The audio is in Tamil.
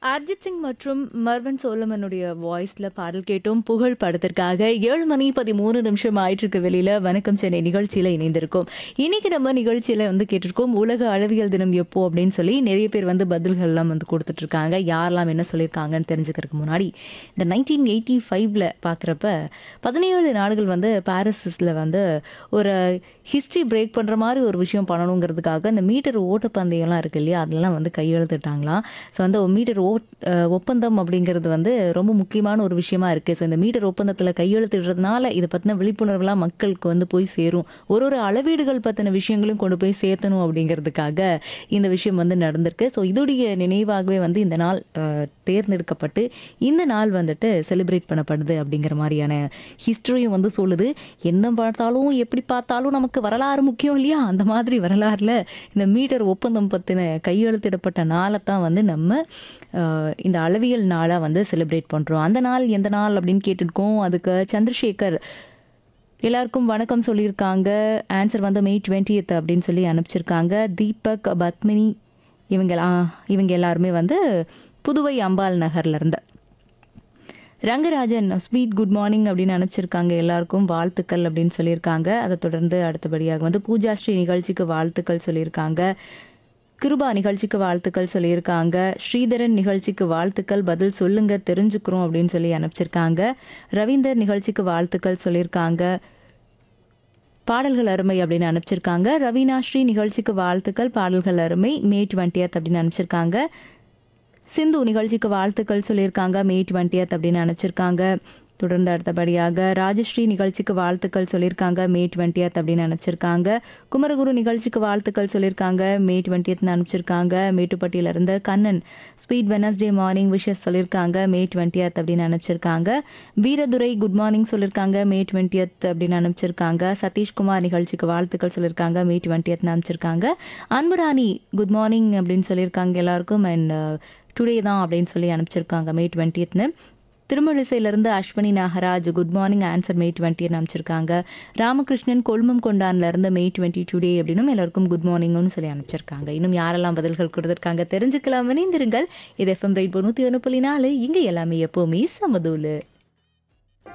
அர்ஜித் சிங் மற்றும் மர்வன் சோலமனுடைய வாய்ஸ்ல பாடல் கேட்டோம் புகழ் படத்திற்காக ஏழு மணி பதிமூணு நிமிஷம் ஆயிட்டு இருக்க வெளியில வணக்கம் சென்னை நிகழ்ச்சியில இணைந்திருக்கோம் இன்னைக்கு நம்ம நிகழ்ச்சியில வந்து கேட்டிருக்கோம் உலக அளவியல் தினம் எப்போ அப்படின்னு சொல்லி நிறைய பேர் வந்து பதில்கள்லாம் வந்து கொடுத்துட்டு இருக்காங்க யாரெல்லாம் என்ன சொல்லியிருக்காங்கன்னு தெரிஞ்சுக்கிறதுக்கு முன்னாடி இந்த நைன்டீன் எயிட்டி ஃபைவ்ல பார்க்குறப்ப பதினேழு நாடுகள் வந்து பாரிஸில் வந்து ஒரு ஹிஸ்ட்ரி பிரேக் பண்ணுற மாதிரி ஒரு விஷயம் பண்ணணுங்கிறதுக்காக இந்த மீட்டர் ஓட்டப்பந்தயம்லாம் இருக்கு இல்லையா அதெல்லாம் வந்து கையெழுத்துட்டாங்களாம் ஸோ வந்து மீட்டர் ஓட் அஹ் ஒப்பந்தம் அப்படிங்கிறது வந்து ரொம்ப முக்கியமான ஒரு விஷயமா இருக்குது ஸோ இந்த மீட்டர் ஒப்பந்தத்தில் கையெழுத்திடுறதுனால இதை பற்றின விழிப்புணர்வுலாம் மக்களுக்கு வந்து போய் சேரும் ஒரு ஒரு அளவீடுகள் பற்றின விஷயங்களையும் கொண்டு போய் சேர்த்தணும் அப்படிங்கிறதுக்காக இந்த விஷயம் வந்து நடந்திருக்கு ஸோ இதோடைய நினைவாகவே வந்து இந்த நாள் அஹ், தேர்ந்தெடுக்கப்பட்டு இந்த நாள் வந்துட்டு செலிப்ரேட் பண்ணப்படுது அப்படிங்கிற மாதிரியான ஹிஸ்டரியும் வந்து சொல்லுது என்ன பார்த்தாலும் எப்படி பார்த்தாலும் நமக்கு வரலாறு முக்கியம் இல்லையா அந்த மாதிரி வரலாறுல இந்த மீட்டர் ஒப்பந்தம் பற்றின கையெழுத்திடப்பட்ட நாளை தான் வந்து நம்ம அஹ், இந்த அளவியல் நாளாக வந்து செலிப்ரேட் பண்ணுறோம் அந்த நாள் எந்த நாள் அப்படின்னு கேட்டிருக்கோம் அதுக்கு சந்திரசேகர் எல்லாருக்கும் வணக்கம் சொல்லியிருக்காங்க ஆன்சர் வந்து மே டுவெண்ட்டியத் அப்படின்னு சொல்லி அனுப்பிச்சிருக்காங்க தீபக் பத்மினி இவங்க எல்லா- இவங்க எல்லாருமே வந்து புதுவை அம்பாள் நகர்ல இருந்து ரங்கராஜன் ஸ்வீட் குட் மார்னிங் அப்படின்னு அனுப்பிச்சிருக்காங்க எல்லாருக்கும் வாழ்த்துக்கள் அப்படின்னு சொல்லியிருக்காங்க அதை தொடர்ந்து அடுத்தபடியாக வந்து பூஜா ஸ்ரீ நிகழ்ச்சிக்கு வாழ்த்துக்கள் சொல்லியிருக்காங்க கிருபா நிகழ்ச்சிக்கு வாழ்த்துக்கள் சொல்லியிருக்காங்க ஸ்ரீதரன் நிகழ்ச்சிக்கு வாழ்த்துக்கள் பதில் சொல்லுங்க தெரிஞ்சுக்கிறோம் அப்படின்னு சொல்லி அனுப்பிச்சிருக்காங்க ரவீந்தர் நிகழ்ச்சிக்கு வாழ்த்துக்கள் சொல்லியிருக்காங்க பாடல்கள் அருமை அப்படின்னு அனுப்பிச்சிருக்காங்க ரவீனா ஸ்ரீ நிகழ்ச்சிக்கு வாழ்த்துக்கள் பாடல்கள் அருமை மே டுவெண்ட்டியத் அப்படின்னு அனுப்பிச்சிருக்காங்க சிந்து நிகழ்ச்சிக்கு வாழ்த்துக்கள் சொல்லியிருக்காங்க மே டுவெண்ட்டியத் அப்படின்னு அனுப்பிச்சிருக்காங்க தொடர்ந்து அடுத்தபடியாக ராஜஸ்ரீ நிகழ்ச்சிக்கு வாழ்த்துக்கள் சொல்லியிருக்காங்க மே டுவெண்ட்டியத் அப்படின்னு அனுப்பிச்சிருக்காங்க குமரகுரு நிகழ்ச்சிக்கு வாழ்த்துக்கள் சொல்லியிருக்காங்க மே டுவெண்ட்டியத்னு அனுப்பிச்சிருக்காங்க மேட்டுப்பட்டியில இருந்து Kannan sweet Wednesday morning wishes சொல்லியிருக்காங்க மே டுவெண்ட்டியத் அப்படின்னு அனுப்பிச்சிருக்காங்க வீரதுரை குட் மார்னிங் சொல்லியிருக்காங்க மே டுவெண்ட்டியத் அப்படின்னு அனுப்பிச்சிருக்காங்க சதீஷ்குமார் நிகழ்ச்சிக்கு வாழ்த்துக்கள் சொல்லியிருக்காங்க மே டுவெண்ட்டியத்னு அனுப்பிச்சிருக்காங்க அன்புராணி குட் மார்னிங் அப்படின்னு சொல்லியிருக்காங்க எல்லாருக்கும் அண்ட் டுடே தான் அப்படின்னு சொல்லி அனுப்பிச்சிருக்காங்க மே டுவெண்ட்டியத்னு திருமழிசையிலிருந்து Ashwini Nagaraj good morning answer May டுவெண்ட்டின்னு அனுப்பிச்சிருக்காங்க ராமகிருஷ்ணன் கொழுமம் கொண்டான்ல இருந்து மே டுவெண்ட்டி டுடே அப்படின்னும் எல்லாருக்கும் குட் மார்னிங்னு சொல்லி அனுப்பிச்சிருக்காங்க இன்னும் யாரெல்லாம் பதில்கள் கொடுத்துருக்காங்க தெரிஞ்சுக்கலாம் இணைந்திருங்கள் இது எஃப்எம் ரைட் நூற்றி ஒன்று புள்ளி நாலு இங்கே எல்லாமே எப்போவுமே சமதூலு